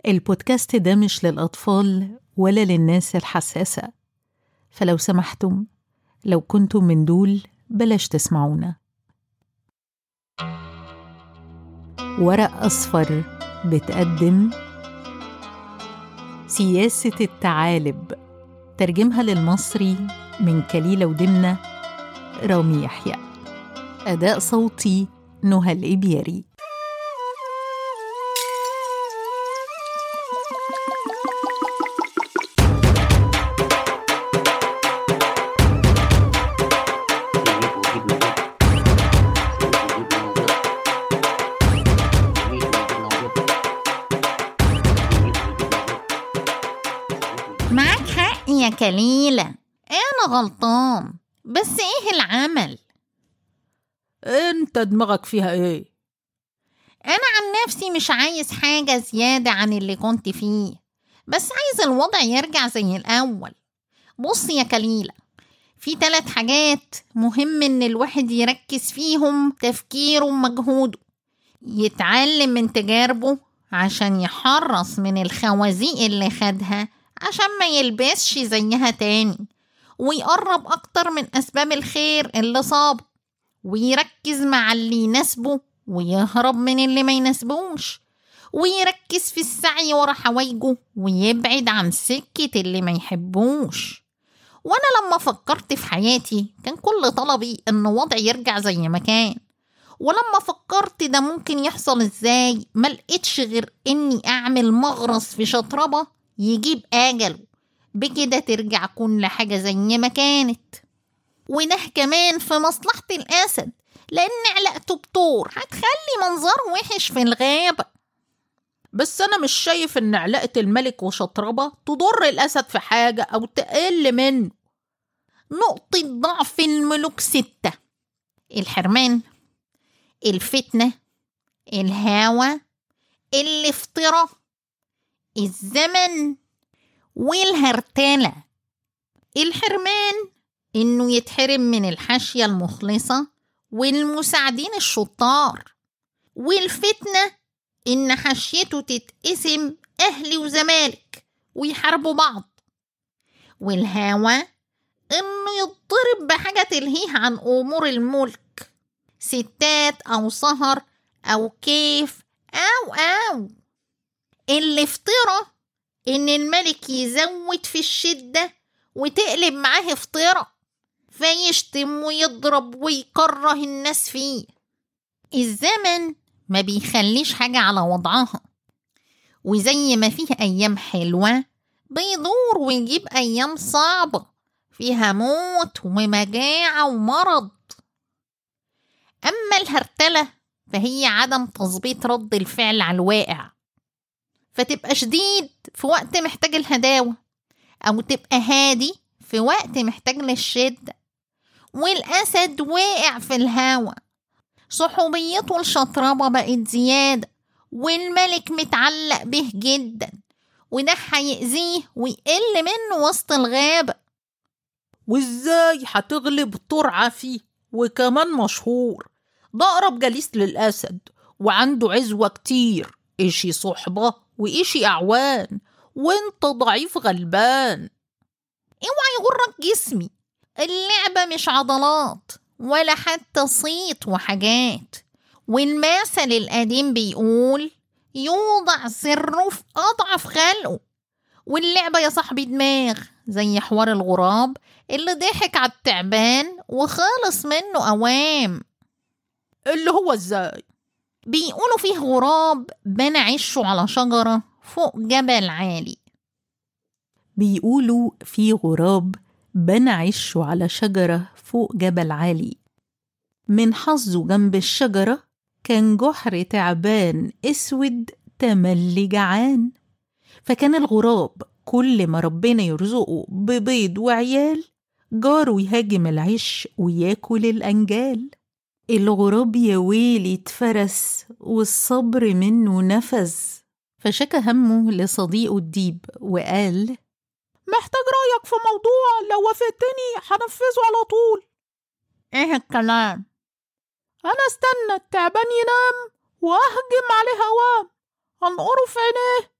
البودكاست ده مش للأطفال ولا للناس الحساسة فلو سمحتم لو كنتم من دول بلاش تسمعونا ورق أصفر بتقدم سياسة التعالب ترجمها للمصري من كليلة ودمنة رامي يحيى أداء صوتي نهى الإبياري معاك حق يا كليلة أنا غلطان بس إيه العمل؟ انت دماغك فيها ايه أنا عن نفسي مش عايز حاجة زيادة عن اللي كنت فيه بس عايز الوضع يرجع زي الأول بص يا كليلة في ثلاث حاجات مهم إن الواحد يركز فيهم تفكيره ومجهوده يتعلم من تجاربه عشان يحرص من الخوازيق اللي خدها عشان ما يلبسش زيها تاني ويقرب أكتر من أسباب الخير اللي صابه ويركز مع اللي يناسبه ويهرب من اللي ما يناسبوش ويركز في السعي ورا حوايجه ويبعد عن سكة اللي ما يحبوش وأنا لما فكرت في حياتي كان كل طلبي إن وضعي يرجع زي ما كان ولما فكرت ده ممكن يحصل ازاي ما لقيتش غير اني اعمل مغرز في شطربة يجيب اجله بكده ترجع كل حاجة زي ما كانت وده كمان في مصلحة الاسد لان علاقته بطور هتخلي منظره وحش في الغابة بس انا مش شايف ان علاقة الملك وشطربة تضر الاسد في حاجة او تقل منه نقطة ضعف الملوك ستة الحرمان الفتنة الهوى الافتراء الزمن والهرتلة الحرمان إنه يتحرم من الحاشية المخلصة والمساعدين الشطار والفتنة إن حاشيته تتقسم أهلي وزمالك ويحاربوا بعض والهوى إنه يضطرب بحاجة تلهيه عن أمور الملك ستات أو سهر أو كيف أو أو الافتراء إن الملك يزود في الشدة وتقلب معاه افتراء فيشتم ويضرب ويكره الناس فيه الزمن ما بيخليش حاجة على وضعها وزي ما فيه أيام حلوة بيدور ويجيب أيام صعبة فيها موت ومجاعة ومرض أما الهرتلة فهي عدم تظبيط رد الفعل على الواقع فتبقى شديد في وقت محتاج الهداوة أو تبقى هادي في وقت محتاج للشدة والأسد واقع في الهوا صحوبيته الشطربة بقت زيادة والملك متعلق به جدا وده هيأذيه ويقل منه وسط الغابة وازاي هتغلب ترعى فيه وكمان مشهور ده أقرب جليس للأسد وعنده عزوة كتير إشي صحبة وإشي أعوان وانت ضعيف غلبان اوعى يغرك جسمي اللعبة مش عضلات ولا حتى صيت وحاجات والمثل القديم بيقول يوضع سره في أضعف خلقه واللعبة يا صاحبي دماغ زي حوار الغراب اللي ضحك على التعبان وخلص منه أوام اللي هو ازاي بيقولوا فيه غراب بنى عشه على شجرة فوق جبل عالي بيقولوا في غراب بنى عشه على شجرة فوق جبل عالي من حظه جنب الشجرة كان جحر تعبان اسود تملي جعان فكان الغراب كل ما ربنا يرزقه ببيض وعيال جاره يهاجم العش وياكل الأنجال الغراب يا ويلي اتفرس والصبر منه نفذ فشكى همه لصديقه الديب وقال محتاج رأيك في موضوع لو وافقتني هنفذه على طول ايه الكلام أنا استنى التعبان ينام وأهجم عليه هوام أنقره في عينيه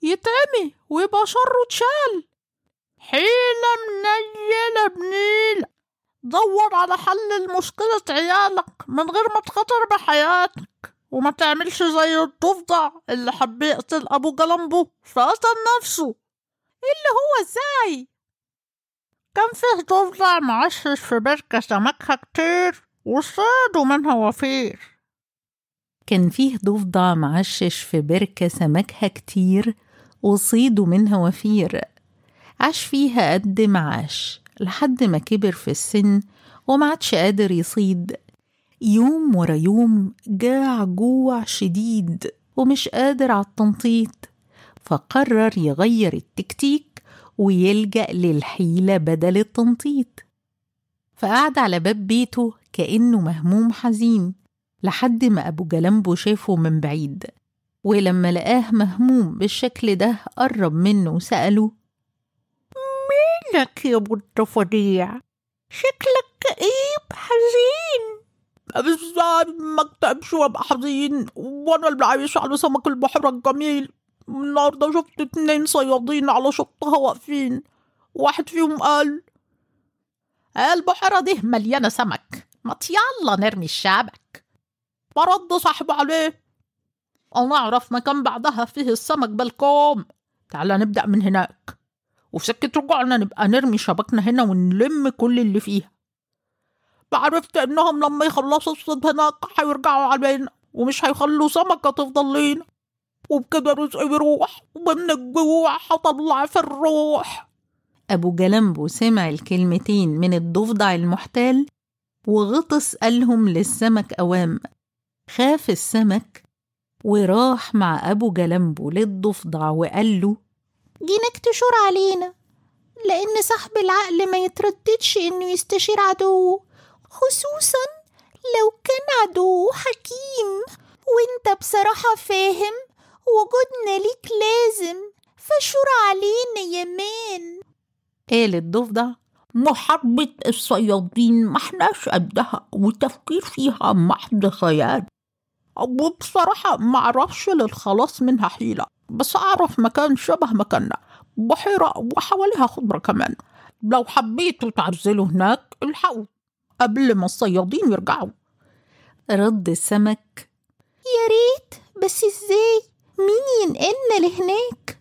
يتعمي ويبقى شره اتشال حيلة منيلة بنيلة دور على حل لمشكلة عيالك من غير ما تخاطر بحياتك وما تعملش زي الضفدع اللي حب يقتل أبو جلمبو فقتل نفسه اللي هو ازاي كان فيه ضفدع معشش في بركة سمكها كتير وصادوا منها وفير كان فيه ضفدع معشش في بركة سمكها كتير وصيدوا منها وفير عاش فيها قد ما عاش لحد ما كبر في السن وما عادش قادر يصيد يوم ورا يوم جاع جوع شديد ومش قادر على التنطيط فقرر يغير التكتيك ويلجأ للحيلة بدل التنطيط فقعد على باب بيته كأنه مهموم حزين لحد ما أبو جلمبو شافه من بعيد ولما لقاه مهموم بالشكل ده قرب منه وسأله مالك يا بنت فضيع شكلك كئيب حزين ازاي ما اكتئبش وابقى حزين وانا اللي عايش على سمك البحر الجميل النهارده شفت اتنين صيادين على شطها واقفين واحد فيهم قال البحيرة دي مليانة سمك ما يلا نرمي الشبك برد صاحب عليه أنا أعرف مكان بعدها فيه السمك بالكوم تعالى نبدأ من هناك وفي سكة رجوعنا نبقى نرمي شبكنا هنا ونلم كل اللي فيها بعرفت إنهم لما يخلصوا الصيد هناك هيرجعوا علينا ومش هيخلوا سمكة تفضل لينا وبكده رزقي بيروح ومن الجوع هطلع في الروح أبو جلمبو سمع الكلمتين من الضفدع المحتال وغطس قالهم للسمك أوام خاف السمك وراح مع أبو جلمبو للضفدع وقال له جينك تشور علينا لأن صاحب العقل ما يترددش إنه يستشير عدوه خصوصا لو كان عدوه حكيم وانت بصراحة فاهم وجودنا ليك لازم فشور علينا يا مان قال الضفدع محاربة الصيادين ما احناش قدها والتفكير فيها محض خيال وبصراحة ما اعرفش للخلاص منها حيلة بس اعرف مكان شبه مكاننا بحيرة وحواليها خضرة كمان لو حبيتوا تعزلوا هناك الحقوا قبل ما الصيادين يرجعوا رد السمك يا ريت بس ازاي مين ينقلنا لهناك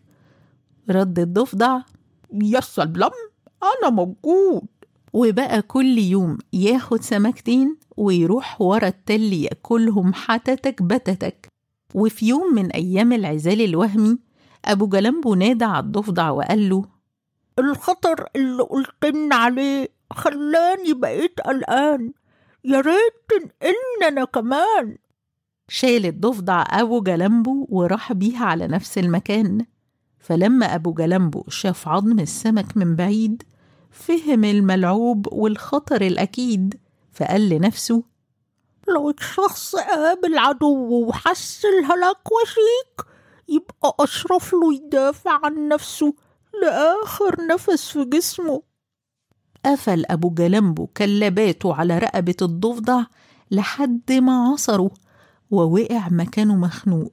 رد الضفدع يا سلام أنا موجود وبقى كل يوم ياخد سمكتين ويروح ورا التل ياكلهم حتتك بتتك وفي يوم من أيام العزال الوهمي أبو جلمبو نادى على الضفدع وقال له الخطر اللي قلتلنا عليه خلاني بقيت قلقان يا ريت تنقلنا أنا كمان شال الضفدع أبو جلمبو وراح بيها على نفس المكان فلما أبو جلمبو شاف عظم السمك من بعيد فهم الملعوب والخطر الأكيد فقال لنفسه لو الشخص قابل عدو وحس الهلاك وشيك يبقى أشرف له يدافع عن نفسه لآخر نفس في جسمه قفل أبو جلمبو كلباته على رقبة الضفدع لحد ما عصره ووقع مكانه مخنوق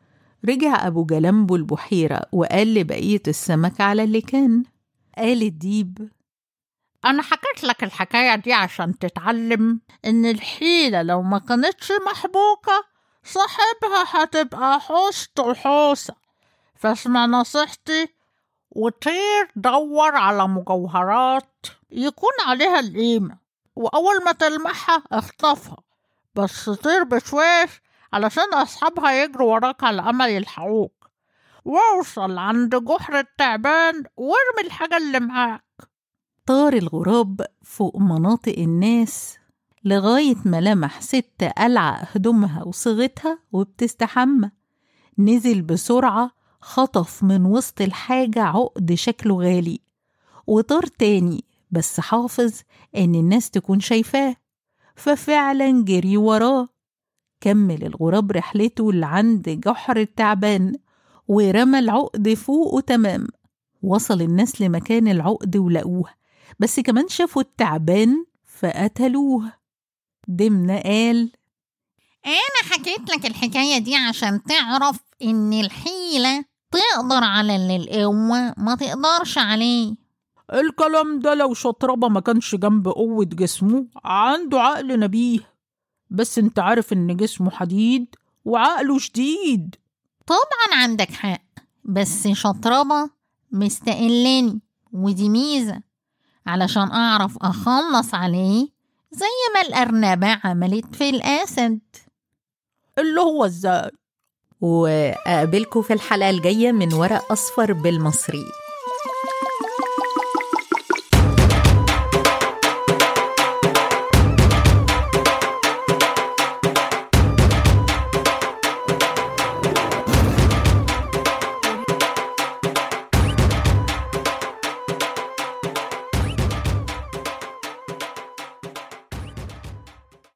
رجع أبو جلمبو البحيرة وقال لبقية السمك على اللي كان قال الديب أنا حكيت لك الحكاية دي عشان تتعلم إن الحيلة لو ما كانتش محبوكة صاحبها هتبقى حوست وحوسة فاسمع نصيحتي وطير دور على مجوهرات يكون عليها القيمة وأول ما تلمحها اخطفها بس طير بشويش علشان أصحابها يجروا وراك على أمل يلحقوك واوصل عند جحر التعبان وارمي الحاجة اللي معاك طار الغراب فوق مناطق الناس لغاية ما لمح ست قلعة هدومها وصيغتها وبتستحمى نزل بسرعة خطف من وسط الحاجة عقد شكله غالي وطار تاني بس حافظ إن الناس تكون شايفاه ففعلا جري وراه كمل الغراب رحلته لعند جحر التعبان ورمى العقد فوقه تمام وصل الناس لمكان العقد ولقوه بس كمان شافوا التعبان فقتلوه دمنا قال أنا حكيت لك الحكاية دي عشان تعرف إن الحيلة تقدر على اللي القوة ما تقدرش عليه الكلام ده لو شطربة ما كانش جنب قوة جسمه عنده عقل نبيه بس انت عارف ان جسمه حديد وعقله شديد طبعا عندك حق بس شطربة مستقلني ودي ميزة علشان أعرف أخلص عليه زي ما الأرنبة عملت في الأسد اللي هو ازاي وأقابلكم في الحلقة الجاية من ورق أصفر بالمصري